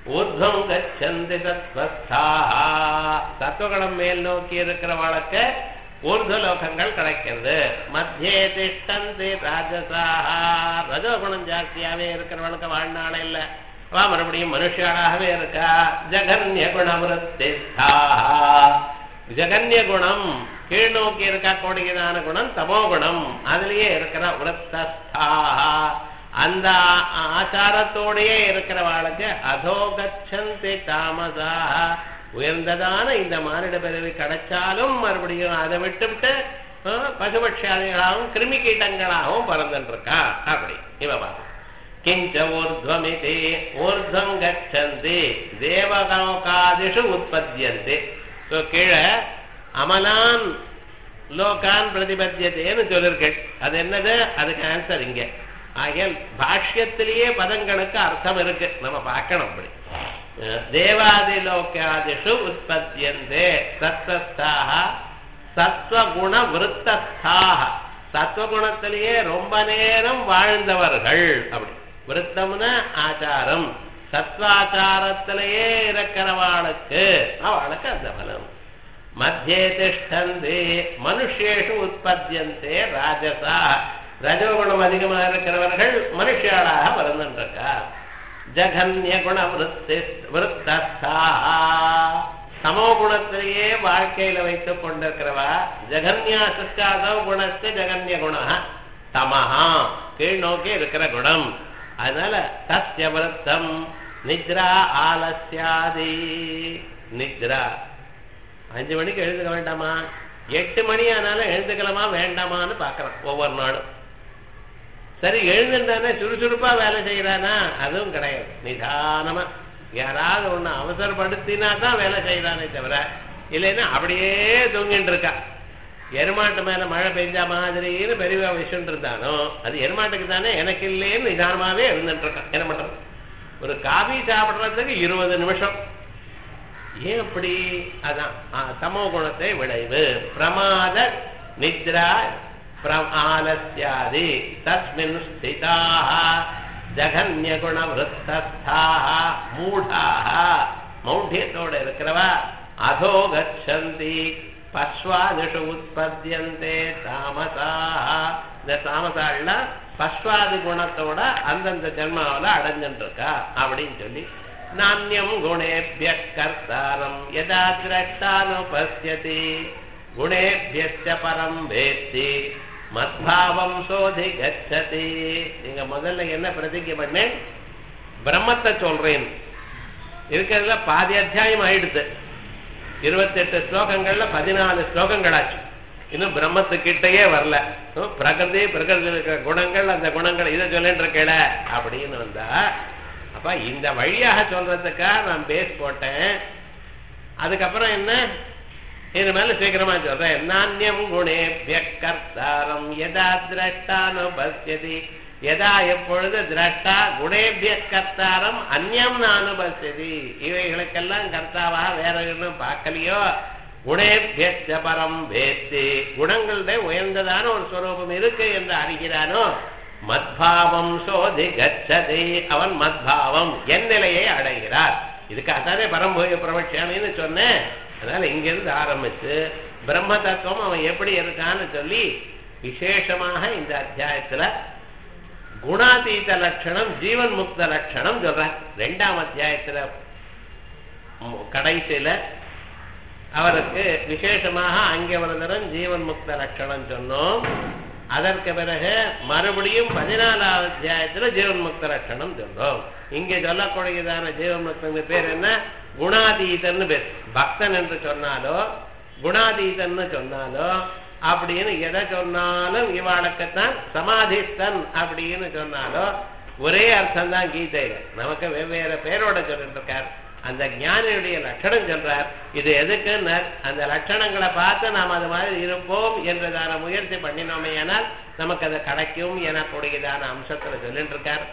ஊர்துவம் கச்சந்தி சத்வஸ்தாஹா சத்துவகுணம் மேல் நோக்கி இருக்கிறவளுக்கு ஊர்துவ லோகங்கள் கிடைக்கிறது மத்தியே திஷ்டந்தி ராஜசாஹா ரஜோகுணம் ஜாஸ்தியாவே இருக்கிறவளுக்கு வாழ்நாள் இல்ல வா மறுபடியும் மனுஷியாளாகவே இருக்கா ஜகன்ய குணவருத்திஸ்தாஹா ஜகன்ய குணம் கீழ் நோக்கி இருக்கக்கூடியதான குணம் தமோ குணம் அதுலயே இருக்கிற விரத்தஸ்தாஹா அந்த ஆ- ஆச்சாரத்தோடயே இருக்கிறவாளுக்கு அதோகச்சந்தி தாமசாக உயர்ந்ததான இந்த மானிட பிறவி கிடைச்சாலும் மறுபடியும் அதை விட்டுவிட்டு ஆ, பசுபட்சாதிகளாகவும் கிருமி கீட்டங்களாகவும் பறந்துட்டு இருக்கா அப்படி இவ பாரு கிஞ்ச ஊர்ಧ್ವமிதி ஊர்ಧ್வம் கச்சந்தி தேவலோகாதிஷு உற்பத்தியந்தி ஸோ கீழே அமலான் லோகான் பிரதிபத்தியதேன்னு சொல்லிருக்கேன் அது என்னது அதுக்கு ஆன்சர் இங்க ஆகையால் பாஷ்யத்திலேயே பதங்களுக்கு அர்த்தம் இருக்கு நம்ம பார்க்கணும் அப்படி அஹ் தேவாதி லோகாதிஷு உற்பத்தியந்தே சத்தஸ்தாக சத்வகுண விருத்தஸ்தாக சத்வகுணத்திலேயே ரொம்ப நேரம் வாழ்ந்தவர்கள் அப்படி விருத்தம்னா ஆச்சாரம் சத்வாச்சாரத்திலேயே இருக்கிறவாளுக்கு அவளுக்கு அந்த பலம் மத்தியே திஷ்டந்தி மனுஷேஷு உற்பத்தியந்தே ராஜசா ரஜோகுணம் அதிகமாக இருக்கிறவர்கள் மனுஷியாளாக பிறந்துருக்கா ஜகன்ய குண விருத்தி விருத்தஸ்தாஹா சமோ குணத்திலேயே வாழ்க்கையில வைத்துக் கொண்டிருக்கிறவா ஜெகன்யாசஸ்காதோ குணஸ்து ஜெகன்ய குண தமஹா கீழ் நோக்கி இருக்கிற குணம் அதனால தஸ்ய விருத்தம் நித்ரா ஆலஸ்யாதி நித்ரா அஞ்சு மணிக்கு எழுந்துக்க வேண்டாமா எட்டு மணி ஆனாலும் எழுந்துக்கலாமா வேண்டாமான்னு பார்க்கறோம் ஒவ்வொரு நாளும் சரி எழுந்துட்டானே சுறுசுறுப்பா வேலை செய்யறானா அதுவும் கிடையாது நிதானமா யாராவது ஒண்ணு அவசரப்படுத்தினா தான் வேலை செய்யறானே தவிர இல்லைன்னா அப்படியே தூங்கிட்டு இருக்கா எருமாட்டு மேல மழை பெஞ்சா மாதிரின்னு பெரியவா விஷயம் இருந்தானோ அது எருமாட்டுக்கு தானே எனக்கு இல்லைன்னு நிதானமாவே இருந்துட்டு இருக்கான் என்ன பண்றது ஒரு காபி சாப்பிடுறதுக்கு இருபது நிமிஷம் ஏன் அப்படி அதான் ஆ, தமோ குணத்தை விளைவு பிரமாத நித்ரா பிர- ஆலஸ்யாதி தஸ்மின் ஸ்திதாக ஜகன்ய குண விருத்தஸ்தாக மூடாக மௌಢ்யத்தோட இருக்கிறவா அதோ கச்சந்தி பஸ்வாதிஷு உற்பத்தியந்தே தாமசாக இந்த தாமசாள்ல பஸ்வாதி குணத்தோட அந்தந்த ஜென்மாவில அடைஞ்சுட்டு இருக்கா அப்படின்னு சொல்லி நானியம் குணேபிய கர்த்தாரம் யதா திரஷ்டானுபஸ்யதி குணேபியச்ச பரம் வேத்தி மத்பாவம் சோதி கச்சதி நீங்க முதல்ல என்ன பிரதிஜை பண்ணேன் பிரம்மத்தை சொல்றேன் இருக்கிறதுல பாதி அத்தியாயம் ஆயிடுது இருபத்தெட்டு ஸ்லோகங்கள்ல பதினாலு ஸ்லோகங்களாச்சு இன்னும் பிரம்மத்துக்கிட்டயே வரல இன்னும் பிரகிருதி பிரகிருதி இருக்கிற குணங்கள் அந்த குணங்கள் இதை சொல்லிட்டு இருக்கல அப்படின்னு வந்தா அப்ப இந்த வழியாக சொல்றதுக்காக நான் பேஸ் போட்டேன் அதுக்கப்புறம் என்ன இது மேல சீக்கிரமா சொல்றேன் நானியம் குணேபிய கர்த்தாரம் யதா திரஷ்டானுபஸ்யதி யதா எப்பொழுது திரஷ்டா குணேபிய கர்த்தாரம் அந்நியம் அனுபஸ்யதி இவைகளுக்கெல்லாம் கர்த்தாவாக வேற இன்னும் பார்க்கலையோ குணேபியச்ச பரம் வேத்தி குணங்களுடைய உயர்ந்ததான ஒரு ஸ்வரூபம் இருக்கு என்று அறிகிறானோ மத்பாவம் சோதி கச்சதி அவன் மத்பாவம் என் நிலையை அடைகிறார் இதுக்காகத்தானே பரம்போய பிரபட்சாமின்னு சொன்னேன் அதனால இங்கிருந்து ஆரம்பிச்சு பிரம்ம தத்துவம் அவன் எப்படி இருக்கான்னு சொல்லி விசேஷமாக இந்த அத்தியாயத்துல குணாதீத லட்சணம் ஜீவன் முக்த லட்சணம் சொல்றார் ரெண்டாம் அத்தியாயத்துல ம், கடைசியில அவருக்கு விசேஷமாக அங்கே ஒரு தரம் ஜீவன் முக்த லட்சணம் சொன்னோம் அதற்கு பிறகு மறுபடியும் பதினாலாவது அத்தியாயத்துல ஜீவன் முக்த லட்சணம் சொன்னோம் இங்கே சொல்லக்கூடியதான ஜீவன் முக்தன் பேர் என்ன குணாதீதன்னு பேர் பக்தன் என்று சொன்னாலோ குணாதீதன்னு சொன்னாலோ அப்படின்னு எதை சொன்னாலும் இவாளுக்குத்தான் சமாதிஸ்தன் அப்படின்னு சொன்னாலோ ஒரே அர்த்தம் தான் கீதையில நமக்கு வெவ்வேறு பேரோட சொல்லிட்டு இருக்கார் அந்த ஞானியுடைய லட்சணம் சொல்றார் இது எதுக்குன்னு அந்த லட்சணங்களை பார்த்து நாம் அது மாதிரி இருப்போம் என்றதான முயற்சி பண்ணினோமே ஆனால் நமக்கு அது கிடைக்கும் எனக்கூடியதான அம்சத்துல சொல்லிட்டு இருக்கார்